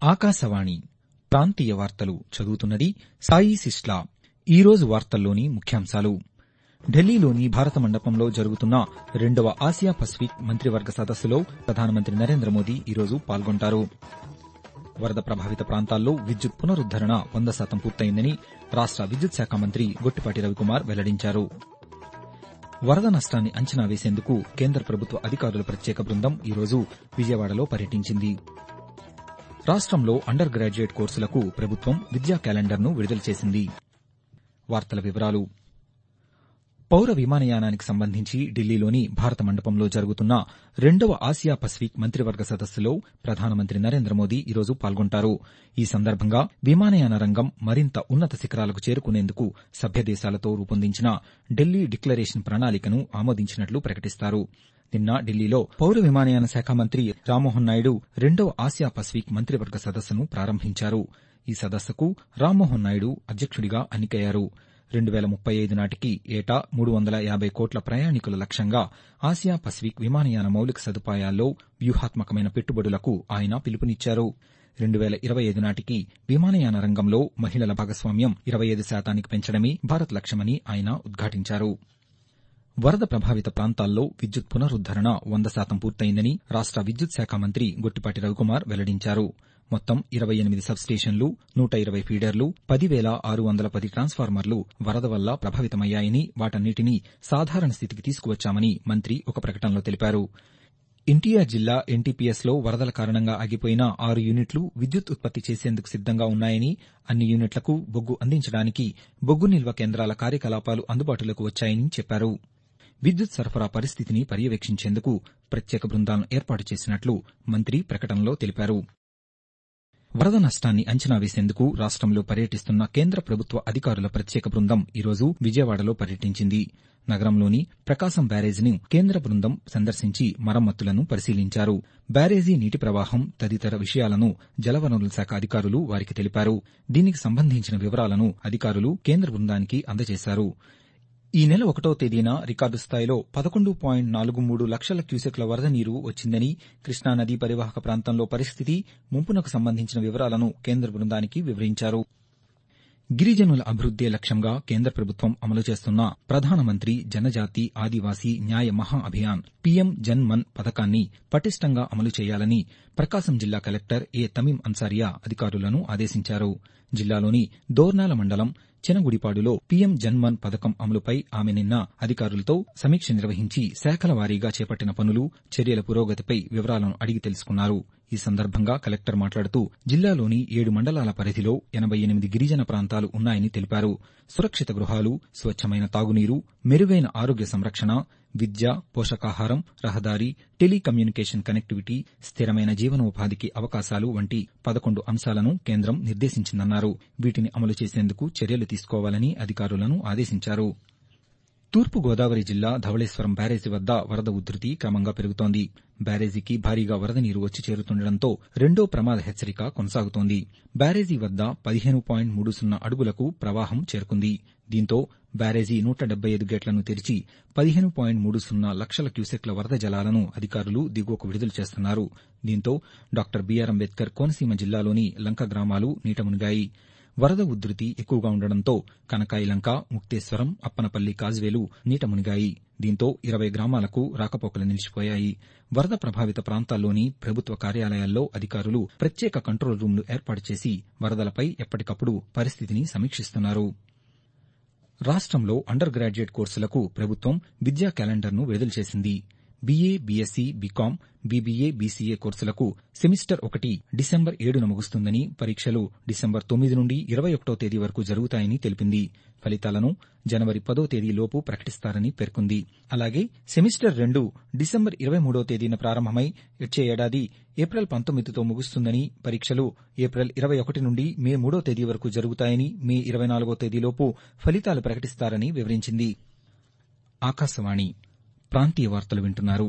ఆకాశవాణి ప్రాంతీయ వార్తలు చదువుతున్నది సాయి సిస్లా ఈరోజు వార్తల్లోని ముఖ్యాంశాలు ఢిల్లీలోని భారత మండపంలో జరుగుతున్న రెండవ ఆసియా పసిఫిక్ మంత్రివర్గ సదస్సులో ప్రధానమంత్రి నరేంద్ర మోదీ ఈరోజు పాల్గొంటారు వరద ప్రభావిత ప్రాంతాల్లో విద్యుత్ పునరుద్దరణ వంద శాతం పూర్తయిందని రాష్ట విద్యుత్ శాఖ మంత్రి గొట్టిపాటి రవికుమార్ వెల్లడించారు వరద నష్టాన్ని అంచనా వేసేందుకు కేంద్ర ప్రభుత్వ అధికారుల ప్రత్యేక బృందం ఈరోజు విజయవాడలో పర్యటించింది రాష్టంలో అండర్ గ్రాడ్యుయేట్ కోర్సులకు ప్రభుత్వం విద్యా క్యాలెండర్ను విడుదల చేసింది వార్తల వివరాలు పౌర విమానయానానికి సంబంధించి ఢిల్లీలోని భారత మండపంలో జరుగుతున్న రెండవ ఆసియా పసిఫిక్ మంత్రివర్గ సదస్సులో ప్రధానమంత్రి నరేంద్ర మోదీ ఈరోజు పాల్గొంటారు ఈ సందర్భంగా విమానయాన రంగం మరింత ఉన్నత శిఖరాలకు చేరుకునేందుకు సభ్యదేశాలతో రూపొందించిన ఢిల్లీ డిక్లరేషన్ ప్రణాళికను ఆమోదించినట్లు ప్రకటిస్తారు నిన్న ఢిల్లీలో పౌర విమానయాన శాఖ మంత్రి రామ్మోహన్ నాయుడు రెండవ ఆసియా పసిఫిక్ మంత్రివర్గ సదస్సును ప్రారంభించారు ఈ సదస్సుకు రామ్మోహన్ నాయుడు అధ్యక్షుడిగా ఎన్నికయ్యారు రెండు వేల ముప్పై ఐదు నాటికి ఏటా మూడు వందల యాబై కోట్ల ప్రయాణికుల లక్ష్యంగా ఆసియా పసిఫిక్ విమానయాన మౌలిక సదుపాయాల్లో వ్యూహాత్మకమైన పెట్టుబడులకు ఆయన పిలుపునిచ్చారు రెండు వేల ఇరవై ఐదు నాటికి విమానయాన రంగంలో మహిళల భాగస్వామ్యం ఇరవై ఐదు శాతానికి పెంచడమే భారత్ లక్ష్యమని ఆయన ఉద్ఘాటించారు వరద ప్రభావిత ప్రాంతాల్లో విద్యుత్ పునరుద్దరణ వంద శాతం పూర్తయిందని రాష్ట విద్యుత్ శాఖ మంత్రి గొట్టిపాటి రవికుమార్ వెల్లడించారు మొత్తం ఇరవై ఎనిమిది సబ్స్టేషన్లు నూట ఇరవై ఫీడర్లు పదివేల ఆరు వందల పది ట్రాన్స్ఫార్మర్లు వరద వల్ల ప్రభావితమయ్యాయని వాటన్నిటినీ సాధారణ స్థితికి తీసుకువచ్చామని మంత్రి ఒక ప్రకటనలో తెలిపారు ఎన్టీఆర్ జిల్లా ఎన్టీపీఎస్లో వరదల కారణంగా ఆగిపోయిన ఆరు యూనిట్లు విద్యుత్ ఉత్పత్తి చేసేందుకు సిద్దంగా ఉన్నాయని అన్ని యూనిట్లకు బొగ్గు అందించడానికి బొగ్గు నిల్వ కేంద్రాల కార్యకలాపాలు అందుబాటులోకి వచ్చాయని చెప్పారు విద్యుత్ సరఫరా పరిస్థితిని పర్యవేక్షించేందుకు ప్రత్యేక బృందాలను ఏర్పాటు చేసినట్లు మంత్రి ప్రకటనలో తెలిపారు వరద నష్టాన్ని అంచనా వేసేందుకు రాష్టంలో పర్యటిస్తున్న కేంద్ర ప్రభుత్వ అధికారుల ప్రత్యేక బృందం ఈరోజు విజయవాడలో పర్యటించింది నగరంలోని ప్రకాశం బ్యారేజీని కేంద్ర బృందం సందర్శించి మరమ్మతులను పరిశీలించారు బ్యారేజీ నీటి ప్రవాహం తదితర విషయాలను జలవనరుల శాఖ అధికారులు వారికి తెలిపారు దీనికి సంబంధించిన వివరాలను అధికారులు కేంద్ర బృందానికి అందజేశారు ఈ నెల ఒకటో తేదీన రికార్డు స్థాయిలో పదకొండు పాయింట్ నాలుగు మూడు లక్షల క్యూసెక్ల వరద నీరు వచ్చిందని కృష్ణానదీ పరివాహక ప్రాంతంలో పరిస్థితి ముంపునకు సంబంధించిన వివరాలను కేంద్ర బృందానికి వివరించారు గిరిజనుల అభివృద్దే లక్ష్యంగా కేంద్ర ప్రభుత్వం అమలు చేస్తున్న ప్రధానమంత్రి జనజాతి ఆదివాసీ న్యాయ మహా అభియాన్ పీఎం జన్ మన్ పథకాన్ని పటిష్టంగా అమలు చేయాలని ప్రకాశం జిల్లా కలెక్టర్ ఏ తమీం అన్సారియా అధికారులను ఆదేశించారు జిల్లాలోని దోర్నాల మండలం చినగుడిపాడులో పీఎం జన్మన్ పథకం అమలుపై ఆమె నిన్న అధికారులతో సమీక్ష నిర్వహించి శాఖల వారీగా చేపట్టిన పనులు చర్యల పురోగతిపై వివరాలను అడిగి తెలుసుకున్నారు ఈ సందర్భంగా కలెక్టర్ మాట్లాడుతూ జిల్లాలోని ఏడు మండలాల పరిధిలో ఎనబై ఎనిమిది గిరిజన ప్రాంతాలు ఉన్నాయని తెలిపారు సురక్షిత గృహాలు స్వచ్ఛమైన తాగునీరు మెరుగైన ఆరోగ్య సంరక్షణ విద్య పోషకాహారం రహదారి టెలికమ్యూనికేషన్ కనెక్టివిటీ స్థిరమైన జీవనోపాధికి అవకాశాలు వంటి పదకొండు అంశాలను కేంద్రం నిర్దేశించిందన్నారు వీటిని అమలు చేసేందుకు చర్యలు తీసుకోవాలని అధికారులను ఆదేశించారు తూర్పు గోదావరి జిల్లా ధవళేశ్వరం బ్యారేజీ వద్ద వరద ఉధృతి క్రమంగా పెరుగుతోంది బ్యారేజీకి భారీగా వరద నీరు వచ్చి చేరుతుండటంతో రెండో ప్రమాద హెచ్చరిక కొనసాగుతోంది బ్యారేజీ వద్ద పదిహేను పాయింట్ మూడు సున్నా అడుగులకు ప్రవాహం చేరుకుంది దీంతో బ్యారేజీ నూట డెబ్బై ఐదు గేట్లను తెరిచి పదిహేను పాయింట్ మూడు సున్నా లక్షల క్యూసెక్ల వరద జలాలను అధికారులు దిగువకు విడుదల చేస్తున్నారు దీంతో డాక్టర్ బీఆర్ అంబేద్కర్ కోనసీమ జిల్లాలోని లంక గ్రామాలు నీట మునిగాయి వరద ఉధృతి ఎక్కువగా ఉండడంతో కనకాయిలంక ముక్తేశ్వరం అప్పనపల్లి కాజ్వేలు నీట మునిగాయి దీంతో ఇరవై గ్రామాలకు రాకపోకలు నిలిచిపోయాయి వరద ప్రభావిత ప్రాంతాల్లోని ప్రభుత్వ కార్యాలయాల్లో అధికారులు ప్రత్యేక కంట్రోల్ రూంలు ఏర్పాటు చేసి వరదలపై ఎప్పటికప్పుడు పరిస్థితిని సమీక్షిస్తున్నారు రాష్టంలో అండర్ గ్రాడ్యుయేట్ కోర్సులకు ప్రభుత్వం విద్యా క్యాలెండర్ను విడుదల చేసింది BA BSc BCom BBA BCA కోర్సులకు సెమిస్టర్ ఒకటి డిసెంబర్ ఏడున ముగుస్తుందని పరీక్షలు డిసెంబర్ తొమ్మిది నుండి ఇరవై ఒకటో తేదీ వరకు జరుగుతాయని తెలిపింది ఫలితాలను జనవరి పదో తేదీలోపు ప్రకటిస్తారని పేర్కొంది అలాగే సెమిస్టర్ రెండు డిసెంబర్ ఇరవై మూడో తేదీన ప్రారంభమై వచ్చే ఏడాది ఏప్రిల్ పంతొమ్మిదితో ముగుస్తుందని పరీక్షలు ఏప్రిల్ ఇరవై ఒకటి నుండి మే మూడో తేదీ వరకు జరుగుతాయని మే ఇరవై నాలుగో తేదీలోపు ఫలితాలు ప్రకటిస్తారని వివరించింది ఆకాశవాణి ప్రాంతీయ వార్తలు వింటున్నారు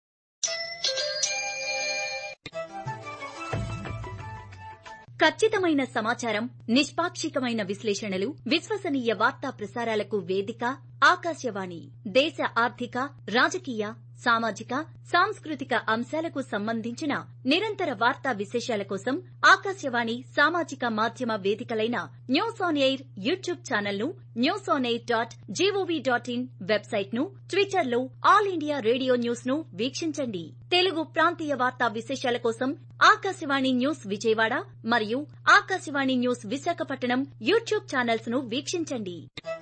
ఖచ్చితమైన సమాచారం నిష్పాక్షికమైన విశ్లేషణలు విశ్వసనీయ వార్తా ప్రసారాలకు వేదిక ఆకాశవాణి దేశ ఆర్థిక రాజకీయ సామాజిక సాంస్కృతిక అంశాలకు సంబంధించిన నిరంతర వార్తా విశేషాల కోసం ఆకాశవాణి సామాజిక మాధ్యమ వేదికలైన news on air YouTube channel ను news on air dot GOV dot in website ను ట్విట్టర్ లో ఆల్ ఇండియా రేడియో న్యూస్ ను వీక్షించండి తెలుగు ప్రాంతీయ వార్తా విశేషాల కోసం ఆకాశవాణి న్యూస్ విజయవాడ మరియు Akashvani news Visakhapatnam YouTube channels ను వీక్షించండి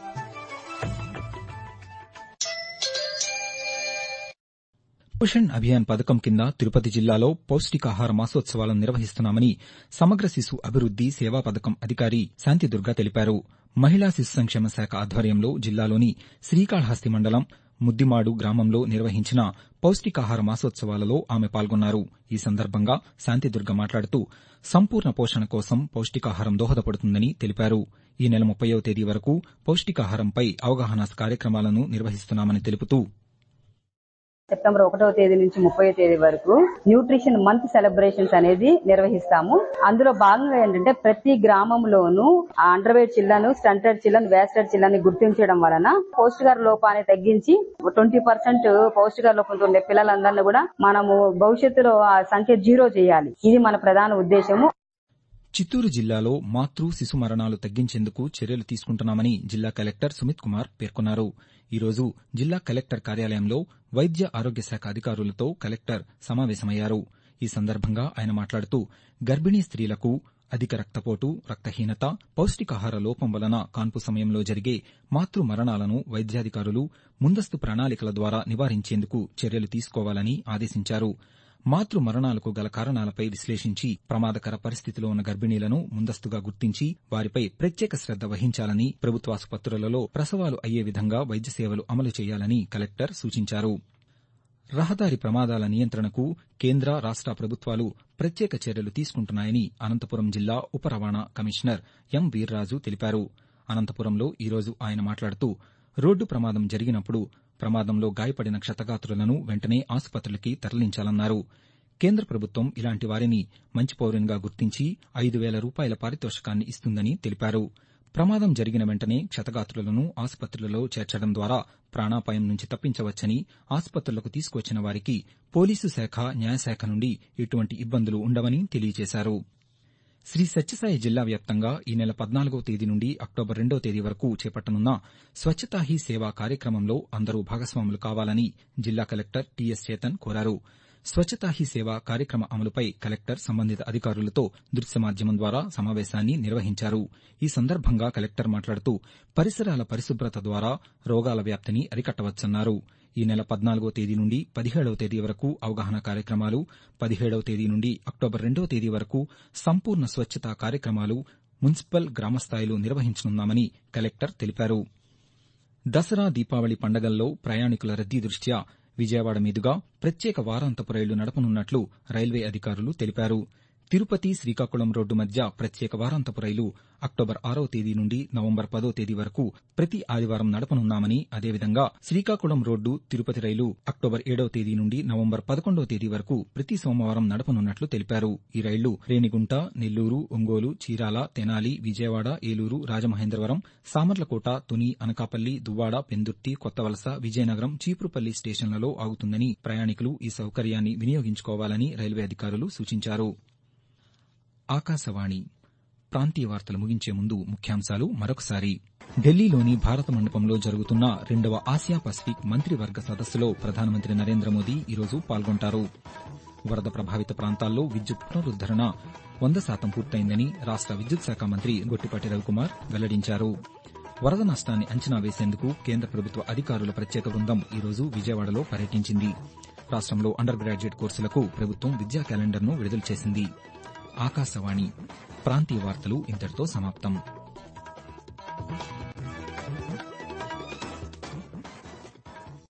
పోషణ్ అభియాన్ పథకం కింద తిరుపతి జిల్లాలో పౌష్టికాహార మాసోత్సవాలను నిర్వహిస్తున్నామని సమగ్ర శిశు అభివృద్ది సేవా పథకం అధికారి శాంతిదుర్గ తెలిపారు మహిళా శిశు సంక్షేమ శాఖ ఆధ్వర్యంలో జిల్లాలోని శ్రీకాళహస్తి మండలం ముద్దిమాడు గ్రామంలో నిర్వహించిన పౌష్టికాహార మాసోత్సవాలలో ఆమె పాల్గొన్నారు ఈ సందర్భంగా శాంతిదుర్గ మాట్లాడుతూ సంపూర్ణ పోషణ కోసం పౌష్టికాహారం దోహదపడుతుందని తెలిపారు ఈ నెల ముప్పయో తేదీ వరకు పౌష్టికాహారంపై అవగాహన కార్యక్రమాలను నిర్వహిస్తున్నామని తెలుపుతూ సెప్టెంబర్ ఒకటవ తేదీ నుంచి ముప్పై తేదీ వరకు న్యూట్రిషన్ మంత్ సెలబ్రేషన్స్ అనేది నిర్వహిస్తాము అందులో భాగంగా ఏంటంటే ప్రతి గ్రామంలోనూ అండర్ వెయిట్ చిల్లను స్టంటెడ్ చిల్లను వేస్టెడ్ చిల్లని గుర్తించడం వలన పౌష్టికార లోపాన్ని తగ్గించి ట్వంటీ పర్సెంట్ పౌష్టికార లోపంతో ఉండే పిల్లలందరినీ కూడా మనము భవిష్యత్తులో ఆ సంఖ్య జీరో చేయాలి ఇది మన ప్రధాన ఉద్దేశము చిత్తూరు జిల్లాలో మాతృ శిశు మరణాలు తగ్గించేందుకు చర్యలు తీసుకుంటున్నామని జిల్లా కలెక్టర్ సుమిత్ కుమార్ పేర్కొన్నారు ఈరోజు జిల్లా కలెక్టర్ కార్యాలయంలో వైద్య ఆరోగ్య శాఖ అధికారులతో కలెక్టర్ సమావేశమయ్యారు ఈ సందర్భంగా ఆయన మాట్లాడుతూ గర్భిణీ స్త్రీలకు అధిక రక్తపోటు రక్తహీనత పౌష్టికాహార లోపం వలన కాన్పు సమయంలో జరిగే మాతృ మరణాలను వైద్యాధికారులు ముందస్తు ప్రణాళికల ద్వారా నివారించేందుకు చర్యలు తీసుకోవాలని ఆదేశించారు మాతృ మరణాలకు గల కారణాలపై విశ్లేషించి ప్రమాదకర పరిస్థితిలో ఉన్న గర్భిణీలను ముందస్తుగా గుర్తించి వారిపై ప్రత్యేక శ్రద్ద వహించాలని ప్రభుత్వాసుపత్రులలో ప్రసవాలు అయ్యే విధంగా వైద్య సేవలు అమలు చేయాలని కలెక్టర్ సూచించారు రహదారి ప్రమాదాల నియంత్రణకు కేంద్ర రాష్ట ప్రభుత్వాలు ప్రత్యేక చర్యలు తీసుకుంటున్నాయని అనంతపురం జిల్లా ఉప రవాణా కమిషనర్ ఎం వీర్రాజు తెలిపారు అనంతపురంలో ఈరోజు ఆయన మాట్లాడుతూ రోడ్డు ప్రమాదం జరిగినప్పుడు ప్రమాదంలో గాయపడిన క్షతగాత్రులను వెంటనే ఆసుపత్రులకి తరలించాలన్నారు కేంద్ర ప్రభుత్వం ఇలాంటి వారిని మంచి పౌరునిగా గుర్తించి ఐదు వేల రూపాయల పారితోషికాన్ని ఇస్తుందని తెలిపారు ప్రమాదం జరిగిన వెంటనే క్షతగాత్రులను ఆసుపత్రులలో చేర్చడం ద్వారా ప్రాణాపాయం నుంచి తప్పించవచ్చని ఆసుపత్రులకు తీసుకువచ్చిన వారికి పోలీసు శాఖ న్యాయశాఖ నుండి ఎటువంటి ఇబ్బందులు ఉండవని తెలియజేశారు శ్రీ సత్యసాయి జిల్లా వ్యాప్తంగా ఈ నెల పద్నాలుగవ తేదీ నుండి అక్టోబర్ రెండో తేదీ వరకు చేపట్టనున్న స్వచ్ఛతా హీ సేవ కార్యక్రమంలో అందరూ భాగస్వాములు కావాలని జిల్లా కలెక్టర్ టీఎస్ చేతన్ కోరారు స్వచ్ఛతా హీ సేవ కార్యక్రమ అమలుపై కలెక్టర్ సంబంధిత అధికారులతో దృశ్య మాధ్యమం ద్వారా సమావేశాన్ని నిర్వహించారు ఈ సందర్భంగా కలెక్టర్ మాట్లాడుతూ పరిసరాల పరిశుభ్రత ద్వారా రోగాల వ్యాప్తిని అరికట్టవచ్చన్నారు ఈ నెల పద్నాలుగో తేదీ నుండి పదిహేడవ తేదీ వరకు అవగాహన కార్యక్రమాలు పదిహేడవ తేదీ నుండి అక్టోబర్ రెండో తేదీ వరకు సంపూర్ణ స్వచ్ఛతా కార్యక్రమాలు మున్సిపల్ గ్రామస్థాయిలో నిర్వహించనున్నామని కలెక్టర్ తెలిపారు దసరా దీపావళి పండగల్లో ప్రయాణికుల రద్దీ దృష్ట్యా విజయవాడ మీదుగా ప్రత్యేక వారాంతపు రైళ్లు నడపనున్నట్లు రైల్వే అధికారులు తెలిపారు తిరుపతి శ్రీకాకుళం రోడ్డు మధ్య ప్రత్యేక వారాంతపు రైలు అక్టోబర్ ఆరో తేదీ నుండి నవంబర్ పదో తేదీ వరకు ప్రతి ఆదివారం నడపనున్నామని అదేవిధంగా Srikakulam road Tirupati rail October ఏడవ తేదీ నుండి నవంబర్ పదకొండవ తేదీ వరకు ప్రతి సోమవారం నడపనున్నట్లు తెలిపారు ఈ రైళ్లు రేణిగుంట నెల్లూరు ఒంగోలు చీరాల తెనాలి విజయవాడ ఏలూరు రాజమహేంద్రవరం సామర్లకోట తుని అనకాపల్లి దువ్వాడ పెందుర్తి కొత్తవలస విజయనగరం చీపురుపల్లి స్టేషన్లలో ఆగుతుందని ప్రయాణికులు ఈ సౌకర్యాన్ని వినియోగించుకోవాలని రైల్వే అధికారులు సూచించారు ఆకాశవాణి ప్రాంతీయ వార్తలు ముగించే ముందు ముఖ్యాంశాలు మరొకసారి ఢిల్లీలోని భారత మండపంలో జరుగుతున్న రెండవ ఆసియా పసిఫిక్ మంత్రివర్గ సదస్సులో ప్రధానమంత్రి నరేంద్ర మోదీ ఈరోజు పాల్గొంటారు వరద ప్రభావిత ప్రాంతాల్లో విద్యుత్ పునరుద్దరణ వంద శాతం పూర్తయిందని రాష్ట విద్యుత్ శాఖ మంత్రి గొట్టిపాటి రవికుమార్ వెల్లడించారు వరద నష్టాన్ని అంచనా వేసేందుకు కేంద్ర ప్రభుత్వ అధికారుల ప్రత్యేక బృందం ఈరోజు విజయవాడలో పర్యటించింది రాష్టంలో అండర్ గ్రాడ్యుయేట్ కోర్సులకు ప్రభుత్వం విద్యా క్యాలెండర్ను విడుదల చేసింది ఆకాశవాణి ప్రాంతీయ వార్తలు ఇంతటితో సమాప్తం